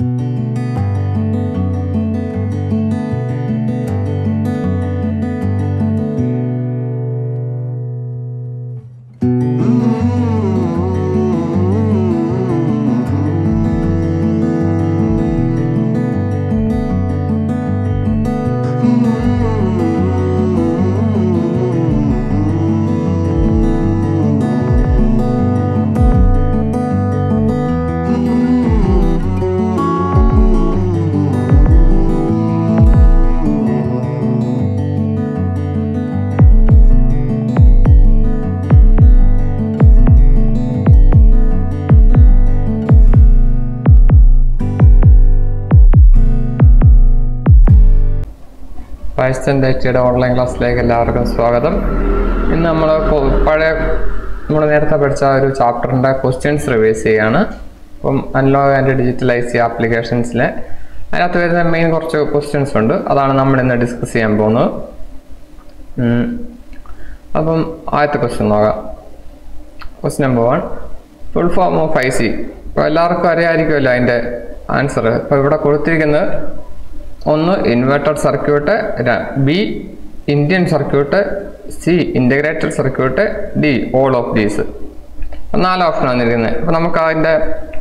പൈസ്റ്റൻ ഡേറ്റയുടെ ഓൺലൈൻ ക്ലാസ്സിലേക്ക് എല്ലാവർക്കും സ്വാഗതം ഇന്ന് നമ്മൾ പഴയ നമ്മൾ നേരത്തെ പഠിച്ച ഒരു ചാപ്റ്ററിൻ്റെ ക്വസ്റ്റ്യൻസ് റിവൈസ് ചെയ്യാണ് അപ്പം അൺലോഗ് ആൻഡ് ഡിജിറ്റലൈസ് ആപ്ലിക്കേഷൻസിലെ അതിനകത്ത് വരുന്ന മെയിൻ കുറച്ച് ക്വസ്റ്റ്യൻസ് ഉണ്ട് അതാണ് നമ്മൾ ഇന്ന് ഡിസ്കസ് ചെയ്യാൻ പോകുന്നത് ഉം. അപ്പം ആദ്യത്തെ ക്വസ്റ്റ്യൻ നോക്കാം question number one full form of I C ഇപ്പോൾ എല്ലാവർക്കും അറിയാമായിരിക്കുമല്ലോ അതിൻ്റെ ആൻസർ ഇപ്പോൾ ഇവിടെ കൊടുത്തിരിക്കുന്നത് ഒന്ന് inverted circuit B Indian circuit C integrated circuit D all of these നാല് ഓപ്ഷൻ വന്നിരിക്കുന്നത് അപ്പോൾ നമുക്ക് അതിൻ്റെ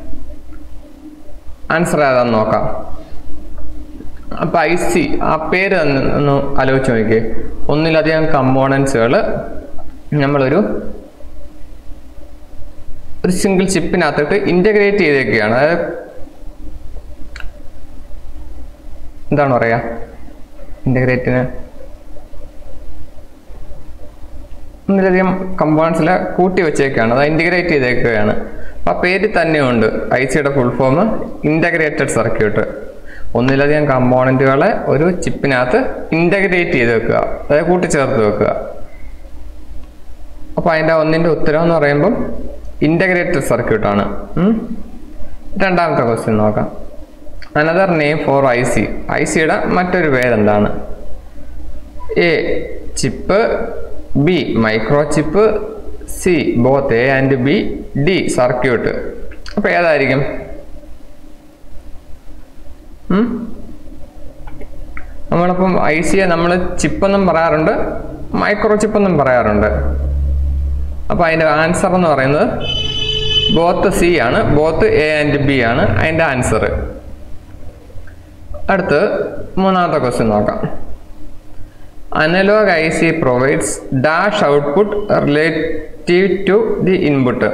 ആൻസർ ഏതാണെന്ന് നോക്കാം അപ്പം ഐ സി ആ പേര് ഒന്ന് ഒന്ന് ആലോചിച്ച് നോക്കിയേ ഒന്നിലധികം കമ്പോണൻസുകൾ നമ്മളൊരു ഒരു സിംഗിൾ ചിപ്പിനകത്തിട്ട് ഇൻ്റഗ്രേറ്റ് ചെയ്തേക്കുകയാണ് അതായത് എന്താണ് പറയാ ഇൻ്റഗ്രേറ്റിന് ഒന്നിലധികം കമ്പോണൻസിൽ കൂട്ടി വെച്ചേക്കാണ് അത് ഇൻ്റഗ്രേറ്റ് ചെയ്തേക്കുകയാണ് അപ്പോൾ ആ പേര് തന്നെയുണ്ട് ഐ സിയുടെ ഫുൾ ഫോം ഇൻ്റഗ്രേറ്റഡ് സർക്യൂട്ട് ഒന്നിലധികം കമ്പോണൻറ്റുകളെ ഒരു ചിപ്പിനകത്ത് ഇൻ്റഗ്രേറ്റ് ചെയ്ത് വെക്കുക അതായത് കൂട്ടിച്ചേർത്ത് വെക്കുക അപ്പോൾ അതിൻ്റെ ഒന്നിൻ്റെ ഉത്തരം എന്ന് പറയുമ്പം ഇൻ്റഗ്രേറ്റഡ് സർക്യൂട്ടാണ് രണ്ടാമത്തെ ക്വസ്റ്റ്യൻ നോക്കാം another name for I C I സിയുടെ മറ്റൊരു പേരെന്താണ് A chip B micro chip C both A and B D circuit അപ്പോൾ ഏതായിരിക്കും ഉം? നമ്മളിപ്പം ഐ സിയെ നമ്മൾ ചിപ്പെന്നും പറയാറുണ്ട് മൈക്രോ ചിപ്പെന്നും പറയാറുണ്ട് അപ്പോൾ അതിൻ്റെ ആൻസർ എന്ന് പറയുന്നത് ബോത്ത് സി ആണ് ബോത്ത് എ ആൻഡ് ബി ആണ് അതിൻ്റെ ആൻസർ അടുത്ത് മൂന്നാമത്തെ ക്വസ്റ്റ്യൻ നോക്കാം analog I C provides dash output relative to the input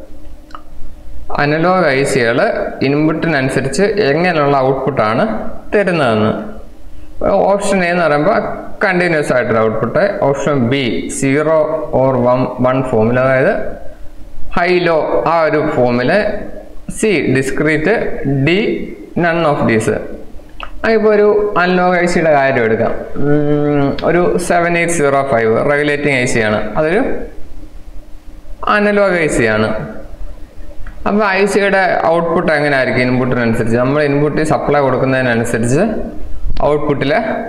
analog I സികൾ ഇൻപുട്ടിനനുസരിച്ച് എങ്ങനെയുള്ള ഔട്ട്പുട്ടാണ് തരുന്നതെന്ന് ഓപ്ഷൻ എ എന്ന് പറയുമ്പോൾ കണ്ടിന്യൂസ് ആയിട്ടുള്ള output option B zero or one one ഫോമിൽ അതായത് ഹൈ ലോ ആ ഒരു ഫോമിൽ C discrete D none of these ഇപ്പോൾ ഒരു അൺലോഗ് ഐ സിയുടെ കാര്യം എടുക്കാം ഉം, ഒരു seven eight zero five regulating I C ആണ് അതൊരു അനലോഗ് ഐ സി ആണ് അപ്പോൾ ഐ സിയുടെ ഔട്ട്പുട്ട് എങ്ങനെ ആയിരിക്കും ഇൻപുട്ടിനനുസരിച്ച് നമ്മൾ ഇൻപുട്ടിൽ സപ്ലൈ കൊടുക്കുന്നതിനനുസരിച്ച് ഔട്ട്പുട്ടിൽ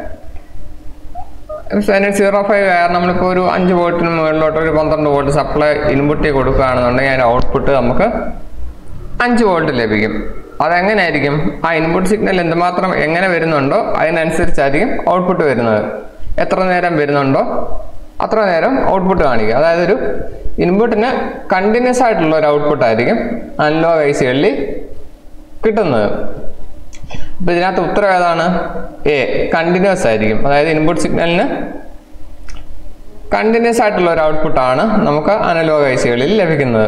സെവൻ സീറോ ഫൈവ് കാരണം നമ്മളിപ്പോൾ ഒരു അഞ്ച് വോൾട്ടിന് മുകളിലോട്ട് ഒരു പന്ത്രണ്ട് വോൾട്ട് സപ്ലൈ ഇൻപുട്ടിൽ കൊടുക്കുകയാണെന്നുണ്ടെങ്കിൽ അതിൻ്റെ ഔട്ട്പുട്ട് നമുക്ക് അഞ്ച് വോൾട്ട് ലഭിക്കും അതെങ്ങനെയായിരിക്കും ആ ഇൻപുട്ട് സിഗ്നൽ എന്തുമാത്രം എങ്ങനെ വരുന്നുണ്ടോ അതിനനുസരിച്ചായിരിക്കും ഔട്ട്പുട്ട് വരുന്നത് എത്ര നേരം വരുന്നുണ്ടോ അത്ര നേരം ഔട്ട്പുട്ട് കാണിക്കുക അതായത് ഒരു ഇൻപുട്ടിന് കണ്ടിന്യൂസ് ആയിട്ടുള്ള ഒരു ഔട്ട്പുട്ട് ആയിരിക്കും അൺലോഗ് ഐ സികളിൽ കിട്ടുന്നത് അപ്പൊ ഇതിനകത്ത് ഉത്തരം ഏതാണ് എ കണ്ടിന്യൂസ് ആയിരിക്കും അതായത് ഇൻപുട്ട് സിഗ്നലിന് കണ്ടിന്യൂസ് ആയിട്ടുള്ള ഒരു ഔട്ട്പുട്ടാണ് നമുക്ക് അനലോഗ് ഐ സികളിൽ ലഭിക്കുന്നത്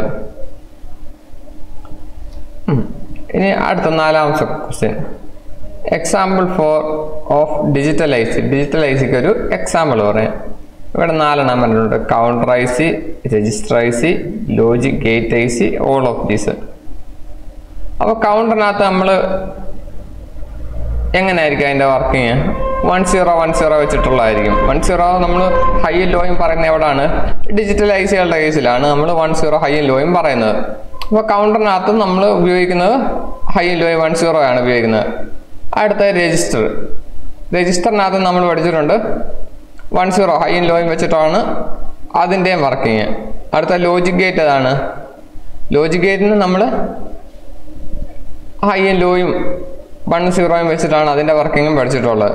ഉം. ഇനി അടുത്ത നാലാമത്തെ question example for of digital I C digital I സിക്ക് ഒരു എക്സാമ്പിൾ പറയാം ഇവിടെ നാലെണ്ണം പറഞ്ഞിട്ടുണ്ട് counter I C register I C logic gate I C all of these അപ്പോൾ കൗണ്ടറിനകത്ത് നമ്മൾ എങ്ങനെയായിരിക്കും അതിൻ്റെ working one zero one zero വെച്ചിട്ടുള്ളതായിരിക്കും വൺ സീറോ നമ്മൾ ഹൈയും ലോയും പറയുന്നത് എവിടെയാണ് ഡിജിറ്റൽ ഐ സികളുടെ കേസിലാണ് നമ്മൾ വൺ സീറോ ഹൈയും ലോയും പറയുന്നത് അപ്പോൾ കൗണ്ടറിനകത്ത് നമ്മൾ ഉപയോഗിക്കുന്നത് ഹൈയും ലോയും വൺ സീറോ ആണ് ഉപയോഗിക്കുന്നത് അടുത്ത രജിസ്റ്റർ രജിസ്റ്ററിനകത്ത് നമ്മൾ പഠിച്ചിട്ടുണ്ട് വൺ സീറോ ഹൈയും ലോയും വെച്ചിട്ടാണ് അതിൻ്റെയും വർക്കിങ് അടുത്ത ലോജിക് ഗേറ്റ് ഏതാണ് ലോജിക് ഗേറ്റിന് നമ്മൾ ഹൈയും ലോയും വൺ സീറോയും വെച്ചിട്ടാണ് അതിൻ്റെ വർക്കിങ്ങും പഠിച്ചിട്ടുള്ളത്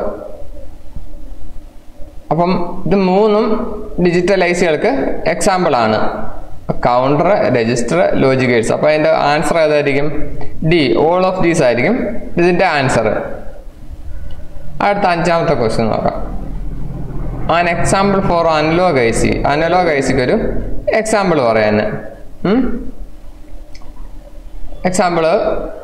അപ്പം ഇത് മൂന്നും ഡിജിറ്റൽ ഐ സികൾക്ക് എക്സാമ്പിൾ ആണ് കൗണ്ടർ രജിസ്റ്റർ ലോജികേഴ്സ് അപ്പോൾ അതിൻ്റെ ആൻസർ ഏതായിരിക്കും ഡി ഓൾ ഓഫ് ദീസ് ആയിരിക്കും ഇതിൻ്റെ ആൻസർ അടുത്ത അഞ്ചാമത്തെ ക്വസ്റ്റ്യൻ നോക്കാം an example for analog I C analog I സിക്ക് ഒരു എക്സാമ്പിൾ പറയാൻ എക്സാമ്പിള്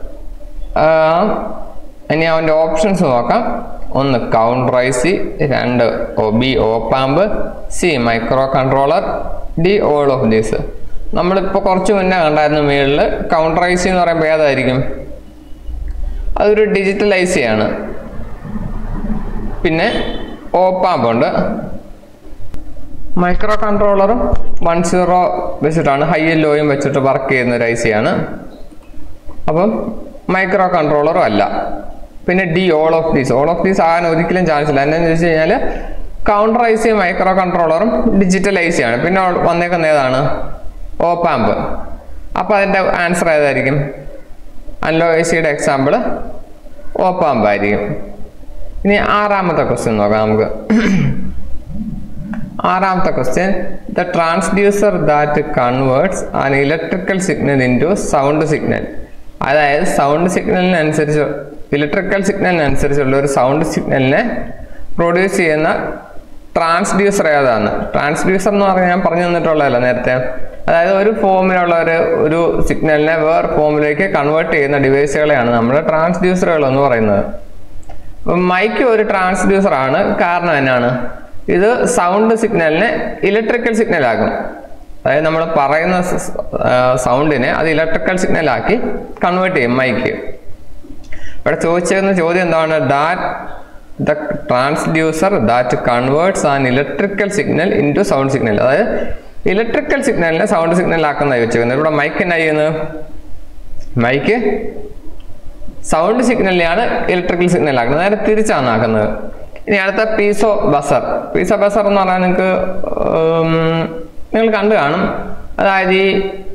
ഇനി അവൻ്റെ ഓപ്ഷൻസ് നോക്കാം ഒന്ന് കൗണ്ടർ ഐ സി രണ്ട് B opamp C micro controller D all of these നമ്മളിപ്പോൾ കുറച്ച് മുന്നേ കണ്ടായിരുന്നു മുകളിൽ കൗണ്ടർ ഐ സി എന്ന് പറയുമ്പോൾ ഏതായിരിക്കും അതൊരു ഡിജിറ്റൽ ഐ സി ആണ് പിന്നെ ഓപ്പാമ്പുണ്ട് മൈക്രോ കൺട്രോളറും വൺ സീറോ വെച്ചിട്ടാണ് ഹൈയും ലോയും വെച്ചിട്ട് വർക്ക് ചെയ്യുന്ന ഒരു ഐ സി ആണ് അപ്പം മൈക്രോ കൺട്രോളറും അല്ല പിന്നെ D all of these all of these ആകാൻ ഒരിക്കലും ചാൻസ് ഇല്ല എന്താണെന്ന് വെച്ച് കഴിഞ്ഞാൽ കൗണ്ടർ ഐ സി മൈക്രോ കൺട്രോളറും ഡിജിറ്റൽ ഐ സി ആണ് പിന്നെ വന്നേക്കുന്ന ഏതാണ് ഓപ്പാമ്പ് അപ്പോൾ അതിൻ്റെ ആൻസർ ഏതായിരിക്കും അൻലോ ഐ സിയുടെ എക്സാമ്പിൾ ഓപ്പാമ്പ് ആയിരിക്കും ഇനി ആറാമത്തെ ക്വസ്റ്റ്യൻ നോക്കാം നമുക്ക് ആറാമത്തെ question the transducer that converts an electrical signal into sound signal അതായത് സൗണ്ട് സിഗ്നലിനനുസരിച്ച് ഇലക്ട്രിക്കൽ സിഗ്നലിനനുസരിച്ചുള്ള ഒരു സൗണ്ട് സിഗ്നലിനെ പ്രൊഡ്യൂസ് ചെയ്യുന്ന ട്രാൻസ്ഡ്യൂസർ ഏതാണ് ട്രാൻസ്ഡ്യൂസർ എന്ന് പറഞ്ഞാൽ ഞാൻ പറഞ്ഞു തന്നിട്ടുള്ളതല്ല നേരത്തെ അതായത് ഒരു ഫോമിലുള്ള ഒരു ഒരു സിഗ്നലിനെ വേറെ ഫോമിലേക്ക് കൺവേർട്ട് ചെയ്യുന്ന ഡിവൈസുകളെയാണ് നമ്മൾ ട്രാൻസ്ഡ്യൂസറുകൾ എന്ന് പറയുന്നത് മൈക്ക് ഒരു ട്രാൻസ്ഡ്യൂസർ ആണ് കാരണം എന്നാണ് ഇത് സൗണ്ട് സിഗ്നലിനെ ഇലക്ട്രിക്കൽ സിഗ്നലാക്കും അതായത് നമ്മൾ പറയുന്ന സൗണ്ടിനെ അത് ഇലക്ട്രിക്കൽ സിഗ്നലാക്കി കൺവേർട്ട് ചെയ്യും മൈക്ക് ഇവിടെ ചോദിച്ചിരുന്ന ചോദ്യം എന്താണ് that the transducer that converts an electrical signal into sound signal അതായത് ഇലക്ട്രിക്കൽ സിഗ്നലിനെ സൗണ്ട് സിഗ്നലാക്കുന്നതായി വെച്ചിരിക്കുന്നത് ഇവിടെ മൈക്ക് എന്നാ ചെയ്യുന്നത് മൈക്ക് സൗണ്ട് സിഗ്നലിനെയാണ് ഇലക്ട്രിക്കൽ സിഗ്നൽ ആക്കുന്നത് നേരെ തിരിച്ചാണ് ആക്കുന്നത് ഇനി അടുത്ത പീസോ ബസർ പീസോ ബസർ എന്ന് പറഞ്ഞാൽ നിങ്ങൾക്ക് നിങ്ങൾ കണ്ടു കാണും അതായത് ഈ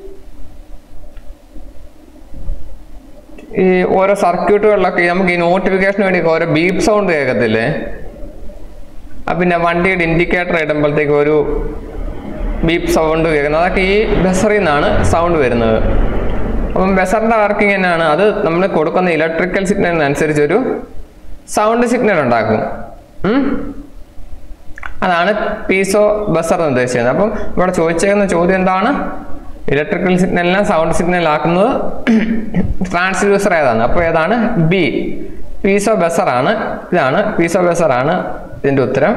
ഈ ഓരോ സർക്യൂട്ടുകളിലൊക്കെ നമുക്ക് ഈ നോട്ടിഫിക്കേഷന് വേണ്ടി ഓരോ ബീപ്പ് സൗണ്ട് കേൾക്കത്തില്ലേ ആ പിന്നെ വണ്ടിയുടെ ഇൻഡിക്കേറ്റർ ഇടുമ്പോഴത്തേക്ക് ഒരു ബീപ്പ് സൗണ്ട് കേൾക്കുന്നത് അതൊക്കെ ഈ ബസറിൽ നിന്നാണ് സൗണ്ട് വരുന്നത് അപ്പം ബസറിന്റെ വർക്കിംഗ് തന്നെയാണ് അത് നമ്മൾ കൊടുക്കുന്ന ഇലക്ട്രിക്കൽ സിഗ്നലിനനുസരിച്ച് ഒരു സൗണ്ട് സിഗ്നൽ ഉണ്ടാക്കും ഉം? അതാണ് പീസോ ബസർ എന്ന് ഉദ്ദേശിക്കുന്നത് അപ്പം ഇവിടെ ചോദിച്ചേക്കുന്ന ചോദ്യം എന്താണ് ഇലക്ട്രിക്കൽ സിഗ്നലിനെ സൗണ്ട് സിഗ്നൽ ആക്കുന്നത് ട്രാൻസ്ഡ്യൂസർ ഏതാണ് അപ്പോൾ ഏതാണ് ബി പീസോ ബസർ ആണ് ഇതാണ് പീസോ ബസർ ആണ് ഇതിൻ്റെ ഉത്തരം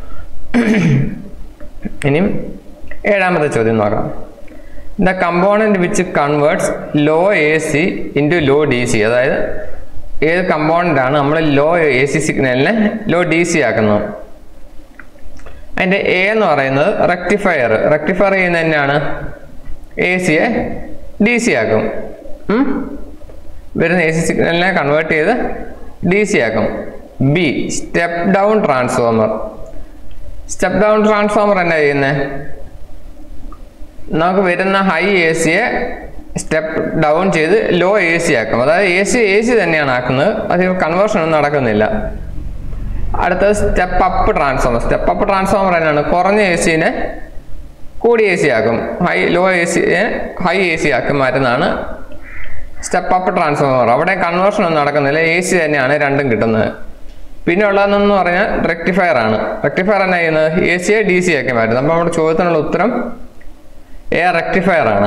ഇനിയും ഏഴാമത്തെ ചോദ്യം നോക്കാം the component which converts low A C into low D C അതായത് ഏത് കമ്പോണൻ്റ് ആണ് നമ്മൾ ലോ എ സി സിഗ്നലിനെ ലോ ഡി സി ആക്കുന്നത് അതിൻ്റെ എ എന്ന് പറയുന്നത് റെക്ടിഫയർ റെക്ടിഫയർ ചെയ്യുന്നത് തന്നെയാണ് എ സിയെ ഡി സി ആക്കും ഉം? വരുന്ന എ സി സിഗ്നലിനെ കൺവേർട്ട് ചെയ്ത് ഡി സി ആക്കും B step down transformer step down transformer എന്നാ ചെയ്യുന്നത് നമുക്ക് വരുന്ന ഹൈ എ സിയെ സ്റ്റെപ്പ് ഡൗൺ ചെയ്ത് ലോ എ സി ആക്കും അതായത് എ സി എ സി തന്നെയാണ് ആക്കുന്നത് അത് കൺവേർഷൻ ഒന്നും നടക്കുന്നില്ല അടുത്തത് step up transformer step up transformer തന്നെയാണ് കുറഞ്ഞ എ സിനെ കൂടി എ സി ആക്കും ഹൈ ലോ എ സിയെ ഹൈ എ സി ആക്കി മാറ്റുന്നതാണ് സ്റ്റെപ്പ് അപ്പ് ട്രാൻസ്ഫോമർ അവിടെ കൺവേർഷൻ ഒന്നും നടക്കുന്നില്ല എ സി തന്നെയാണ് രണ്ടും കിട്ടുന്നത് പിന്നെ ഉള്ളതെന്ന് പറഞ്ഞാൽ റെക്ടിഫയർ ആണ് റെക്ടിഫയർ എന്നാ ചെയ്യുന്നത് എ സിയെ ഡി സി ആക്കി മാറ്റുന്നത് അപ്പോൾ നമ്മുടെ ചോദ്യത്തിനുള്ള ഉത്തരം എ റെക്ടിഫയർ ആണ്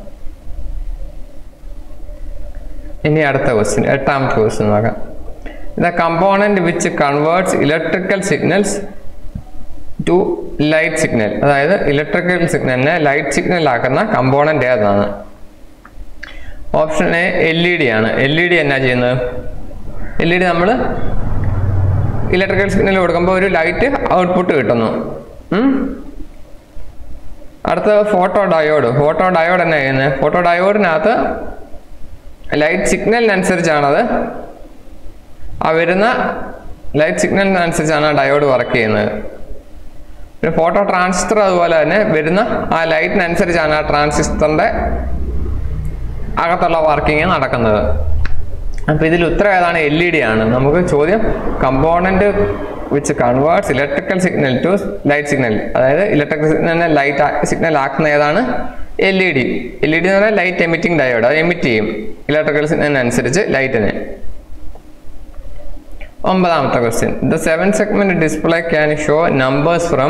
ഇനി അടുത്ത ക്വസ്റ്റ്യൻ എട്ടാമത്തെ ക്വസ്റ്റ്യൻ നോക്കാം the component which converts electrical signals to light signal അതായത് ഇലക്ട്രിക്കൽ സിഗ്നലിനെ ലൈറ്റ് സിഗ്നൽ ആക്കുന്ന കമ്പോണൻ്റ് ഏതാണ് option A L E D ആണ് എൽ ഇ ഡി എന്നാ ചെയ്യുന്നത് എൽ ഇ ഡി നമ്മൾ ഇലക്ട്രിക്കൽ സിഗ്നൽ കൊടുക്കുമ്പോൾ ഒരു ലൈറ്റ് ഔട്ട്പുട്ട് കിട്ടുന്നു ഉം? അടുത്തത് ഫോട്ടോ ഡയോഡ് ഫോട്ടോ ഡയോഡ് എന്നാ ചെയ്യുന്നത് ഫോട്ടോ ഡയോഡിനകത്ത് ലൈറ്റ് സിഗ്നലിനനുസരിച്ചാണത് ആ വരുന്ന ലൈറ്റ് സിഗ്നലിനനുസരിച്ചാണ് ആ ഡയോഡ് വർക്ക് ചെയ്യുന്നത് പിന്നെ ഫോട്ടോ ട്രാൻസിസ്റ്റർ അതുപോലെ തന്നെ വരുന്ന ആ ലൈറ്റിനനുസരിച്ചാണ് ആ ട്രാൻസിസ്റ്ററിന്റെ അകത്തുള്ള വർക്കിംഗ് നടക്കുന്നത് അപ്പോൾ ഇതിൽ ഉത്തരം ഏതാണ് എൽ ഇ ഡി ആണ് നമുക്ക് ചോദ്യം component which converts electrical signal to light signal അതായത് ഇലക്ട്രിക്കൽ സിഗ്നലിനെ ലൈറ്റ് സിഗ്നൽ ആക്കുന്ന ഏതാണ് L E D L E D എന്ന് പറഞ്ഞാൽ ലൈറ്റ് എമിറ്റിംഗ് ഡയോഡ് അത് എമിറ്റ് ചെയ്യും ഇലക്ട്രിക്കൽ സിഗ്നലിനനുസരിച്ച് ലൈറ്റിനെ ഒമ്പതാമത്തെ question the seven segment display can show numbers from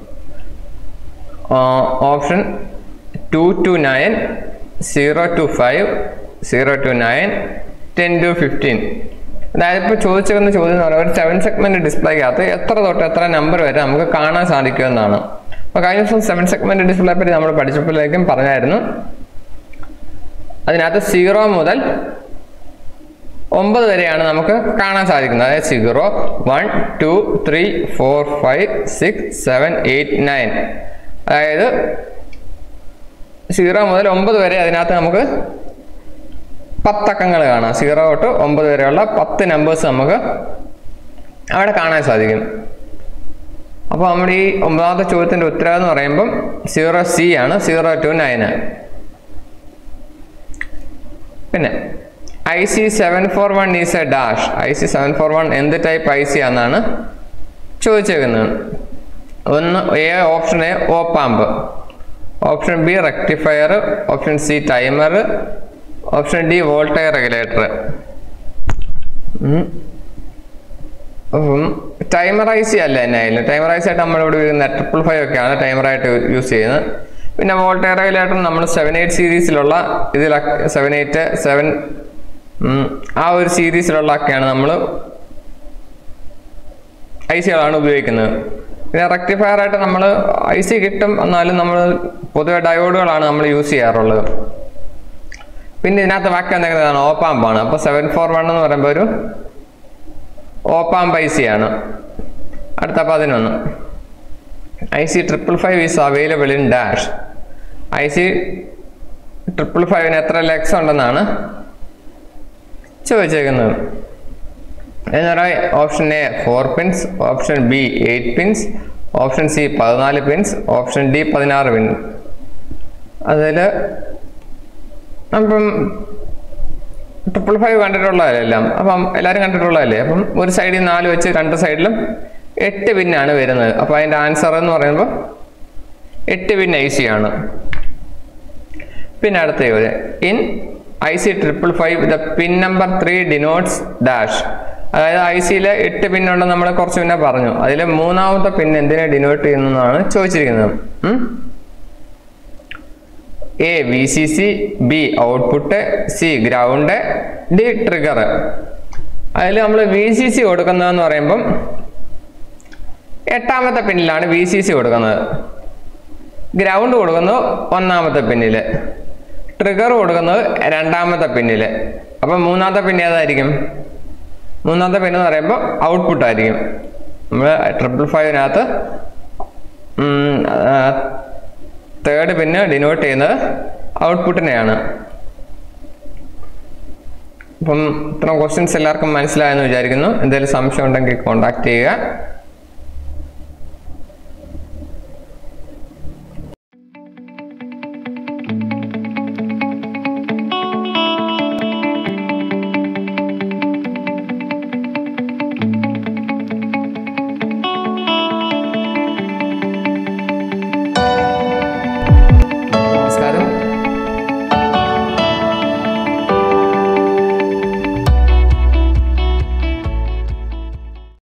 option two to nine zero to five zero to nine ten to fifteen അതായത് ഇപ്പോൾ ചോദിച്ചിരുന്ന ചോദ്യം എന്ന് പറയുന്നത് ഒരു സെവൻ സെഗ്മെന്റ് ഡിസ്പ്ലേക്കകത്ത് എത്ര തൊട്ട് എത്ര നമ്പർ വരെ നമുക്ക് കാണാൻ സാധിക്കുമെന്നാണ് അപ്പോൾ കഴിഞ്ഞ ദിവസം സെവൻ സെഗ്മെന്റ് ഡിസ്പ്ലേ പറ്റി നമ്മൾ പഠിച്ചപ്പോഴേക്കും പറഞ്ഞായിരുന്നു അതിനകത്ത് സീറോ മുതൽ ഒമ്പത് വരെയാണ് നമുക്ക് കാണാൻ സാധിക്കുന്നത് അതായത് zero one two three four five six seven eight nine അതായത് സീറോ മുതൽ ഒമ്പത് വരെ അതിനകത്ത് നമുക്ക് പത്തക്കങ്ങൾ കാണാം സീറോ തൊട്ട് ഒമ്പത് വരെയുള്ള പത്ത് നമ്പേഴ്സ് നമുക്ക് അവിടെ കാണാൻ സാധിക്കും അപ്പോൾ നമ്മുടെ ഈ ഒമ്പതാമത്തെ ചോദ്യത്തിൻ്റെ ഉത്തരം എന്ന് പറയുമ്പം സീറോ സി ആണ് സീറോ ടു നയന് പിന്നെ I C seven four one is a dash I C seven four one എന്ത് ടൈപ്പ് ഐ സി ആണെന്നാണ് ചോദിച്ചേക്കുന്നത് ഒന്ന് A option A opamp option B rectifier option C timer option D voltage regulator timer I C അല്ല എന്നെ ആയാലും timer I C ആയിട്ട് നമ്മളിവിടെ വരുന്ന ട്രിപ്പിൾ ഫൈവ് ഒക്കെയാണ് ടൈമറായിട്ട് യൂസ് ചെയ്യുന്നത് പിന്നെ വോൾട്ടയർ റെഗുലേറ്റർ നമ്മൾ സെവൻ എയ്റ്റ് സീരീസിലുള്ള ഇതിലൊക്കെ സെവൻ എയ്റ്റ് സെവൻ ആ ഒരു സീരീസിലുള്ള ഒക്കെയാണ് നമ്മൾ ഐ സികളാണ് ഉപയോഗിക്കുന്നത് പിന്നെ റെക്ടിഫയർ ആയിട്ട് നമ്മൾ ഐ സി കിട്ടും എന്നാലും നമ്മൾ പൊതുവെ ഡയോഡുകളാണ് നമ്മൾ യൂസ് ചെയ്യാറുള്ളത് പിന്നെ ഇതിനകത്ത് ബാക്കി എന്തെങ്കിലും ഓപ്പാമ്പാണ് അപ്പോൾ സെവൻ ഫോർ വൺ എന്ന് പറയുമ്പോൾ ഒരു ഓപ്പാമ്പ് ഐ സി ആണ് അടുത്ത പതിനൊന്ന് I C triple five is available in dash I C triple ഫൈവിന് എത്ര ലെക്സ് ഉണ്ടെന്നാണ് ചോദിച്ചേക്കുന്നത് എന്ന് പറയാം option A four pins option B eight pins option C പതിനാല് പിൻസ് ഓപ്ഷൻ ഡി പതിനാറ് പിൻ അതിൽ അപ്പം ട്രിപ്പിൾ ഫൈവ് കണ്ടിട്ടുള്ളതല്ലേ എല്ലാം അപ്പം എല്ലാവരും കണ്ടിട്ടുള്ളതല്ലേ അപ്പം ഒരു സൈഡിൽ നാല് വെച്ച് രണ്ട് സൈഡിലും എട്ട് പിന്നാണ് വരുന്നത് അപ്പോൾ അതിൻ്റെ ആൻസർ എന്ന് പറയുമ്പോൾ എട്ട് പിൻ ഐ സി ആണ് പിന്നെ അടുത്ത ചോദ്യം in I C triple five the pin number three denotes dash അതായത് ഐ സിയിലെ എട്ട് പിന്നുണ്ടെന്ന് നമ്മൾ കുറച്ച് മുന്നേ പറഞ്ഞു അതിലെ മൂന്നാമത്തെ പിൻ എന്തിനെ ഡിനോട്ട് ചെയ്യുന്നതാണ് ചോദിച്ചിരിക്കുന്നത് ഉം? A V C C B output C ground D trigger അതിൽ നമ്മൾ വി സി സി കൊടുക്കുന്നതെന്ന് പറയുമ്പം എട്ടാമത്തെ പിന്നിലാണ് വി സി സി കൊടുക്കുന്നത് ഗ്രൗണ്ട് കൊടുക്കുന്നത് ഒന്നാമത്തെ പിന്നിൽ ട്രിഗർ കൊടുക്കുന്നത് രണ്ടാമത്തെ പിന്നിൽ അപ്പം മൂന്നാമത്തെ പിൻ ഏതായിരിക്കും മൂന്നാമത്തെ പിൻ എന്ന് പറയുമ്പോൾ ഔട്ട്പുട്ട് ആയിരിക്കും നമ്മൾ ട്രിപ്പിൾ ഫൈവിനകത്ത് തേർഡ് പിന്ന് ഡിനോട്ട് ചെയ്യുന്നത് ഔട്ട്പുട്ടിനെയാണ് അപ്പം ഇത്രയും ക്വസ്റ്റ്യൻസ് എല്ലാവർക്കും മനസ്സിലായെന്ന് വിചാരിക്കുന്നു എന്തെങ്കിലും സംശയം ഉണ്ടെങ്കിൽ കോൺടാക്ട് ചെയ്യുക